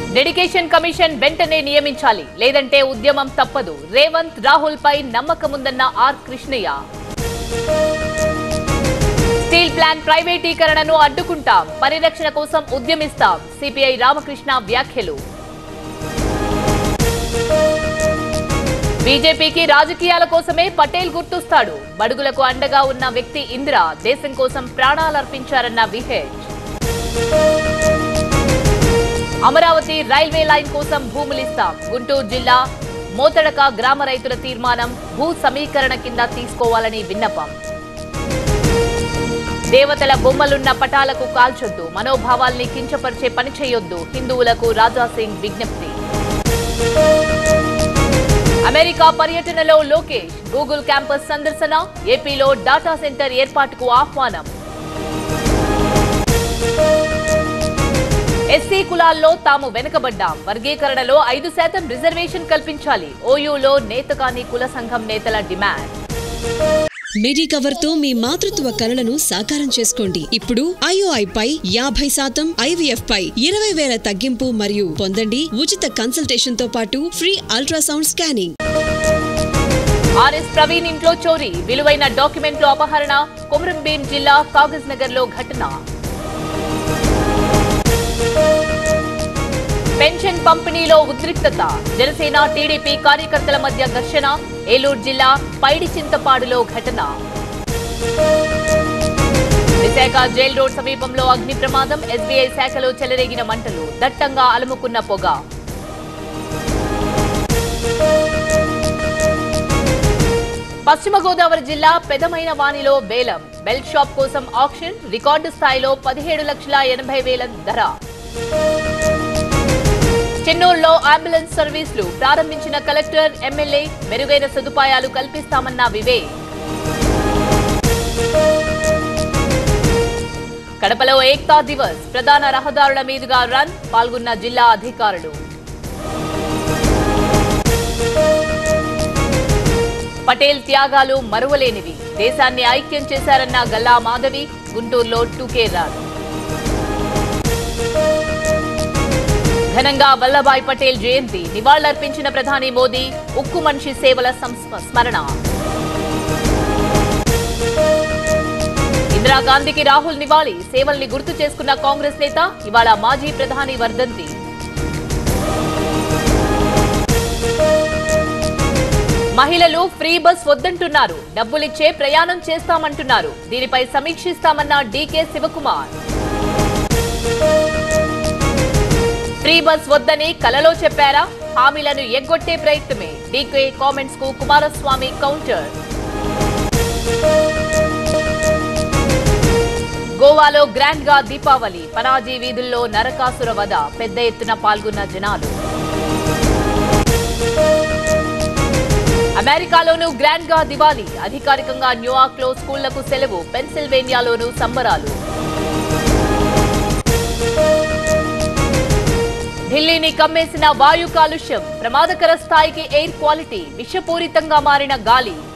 dedication commission వెంటనే నియమించాలి లేదంటే ఉద్యమం తప్పదు రేవంత్ రాహుల్ పై నమ్మకముందన్న ఆర్ కృష్ణయ్య స్టీల్ ప్లాంట్ ప్రైవేటీకరణను అడ్డుకుంటాం పరిరక్షణ కోసం ఉద్యమిస్తాం సిపిఐ రామకృష్ణ వ్యాఖ్యలు బీజేపీకి రాజకీయాల కోసమే పటేల్ గుర్తుస్తాడు బడుగులకు అండగా ఉన్న వ్యక్తి ఇందిర దేశం కోసం ప్రాణాలర్పించారన్న విహెచ్ అమరావతి రైల్వే లైన్ కోసం భూములిస్తాం గుంటూరు జిల్లా మోతడక గ్రామ రైతుల తీర్మానం భూ సమీకరణ కింద తీసుకోవాలని విన్నపం దేవతల బొమ్మలున్న పటాలకు కాల్చొద్దు మనోభావాల్ని కించపరిచే పని చేయొద్దు హిందువులకు రాజా సింగ్ విజ్ఞప్తి అమెరికా పర్యటనలో లోకేష్ గూగుల్ క్యాంపస్ సందర్శన ఏపీలో డాటా సెంటర్ ఏర్పాటుకు ఆహ్వానం ఎస్సీ కులాల్లో తాము వెనుకబడ్డాం వర్గీకరణలో ఐదు శాతం రిజర్వేషన్ కల్పించాలి ఓయూలో నేతకాని కుల సంఘం నేతల డిమాండ్ మెడికవర్ తో మీ మాతృత్వ కలలను సాకారం చేసుకోండి ఇప్పుడు ఐఓఐ పై యాభై శాతం ఐవీఎఫ్ పై ఇరవై వేల తగ్గింపు మరియు పొందండి ఉచిత కన్సల్టేషన్ తో పాటు free ultrasound scanning RS Praveen ఇంట్లో చోరీ విలువైన డాక్యుమెంట్లు అపహరణ కొమరంభీం జిల్లా కాగజ్ నగర్ లో ఘటన పెన్షన్ పంపిణీలో ఉద్రిక్తత జనసేన టీడీపీ కార్యకర్తల మధ్య ఘర్షణ ఏలూరు జిల్లా పైడి చింతపాడులో ఘటన విశాఖ జైల్ రోడ్ సమీపంలో అగ్ని ప్రమాదం ఎస్బీఐ శాఖలో చెలరేగిన మంటలు దట్టంగా అలుముకున్న పొగ పశ్చిమ గోదావరి జిల్లా పెదమైన వాణిలో వేలం బెల్ట్ షాప్ కోసం ఆక్షన్ రికార్డు స్థాయిలో పదిహేడు లక్షల ఎనభై వేల ధర చెన్నూరులో అంబులెన్స్ సర్వీసులు ప్రారంభించిన కలెక్టర్ ఎమ్మెల్యే మెరుగైన సదుపాయాలు కల్పిస్తామన్న వివేక్ కడపలో ఏక్తా దివస్ ప్రధాన రహదారుల మీదుగా రన్ పాల్గొన్న జిల్లా అధికారులు పటేల్ త్యాగాలు మరువలేనివి దేశాన్ని ఐక్యం చేశారన్న గల్లా మాధవి గుంటూరులో టూకే రన్ ఘనంగా వల్లభాయ్ పటేల్ జయంతి నివాళులర్పించిన ప్రధాని మోదీ ఉక్కు మనిషి సేవల సంస్మ- స్మరణ ఇందిరాగాంధీకి రాహుల్ నివాళి సేవల్ని గుర్తు చేసుకున్న కాంగ్రెస్ నేత ఇవాళ మాజీ ప్రధాని వర్ధంతి మహిళలు ఫ్రీ బస్ వద్దంటున్నారు డబ్బులిచ్చే ప్రయాణం చేస్తామంటున్నారు దీనిపై సమీక్షిస్తామన్న డీకే శివకుమార్ ఫ్రీ బస్ వద్దని కలలో చెప్పారా హామీలను ఎగ్గొట్టే ప్రయత్నమే డీకే కామెంట్స్ కు కుమారస్వామి కౌంటర్ గోవాలో గ్రాండ్ గా దీపావళి పనాజీ వీధుల్లో నరకాసుర వధ పెద్ద ఎత్తున పాల్గొన్న జనాలు అమెరికాలోనూ గ్రాండ్ గా దివాళీ అధికారికంగా న్యూయార్క్ లో స్కూళ్లకు సెలవు పెన్సిల్వేనియాలోనూ సంబరాలు ఢిల్లీని కమ్మేసిన వాయు కాలుష్యం ప్రమాదకర స్థాయికి ఎయిర్ క్వాలిటీ విషపూరితంగా మారిన గాలి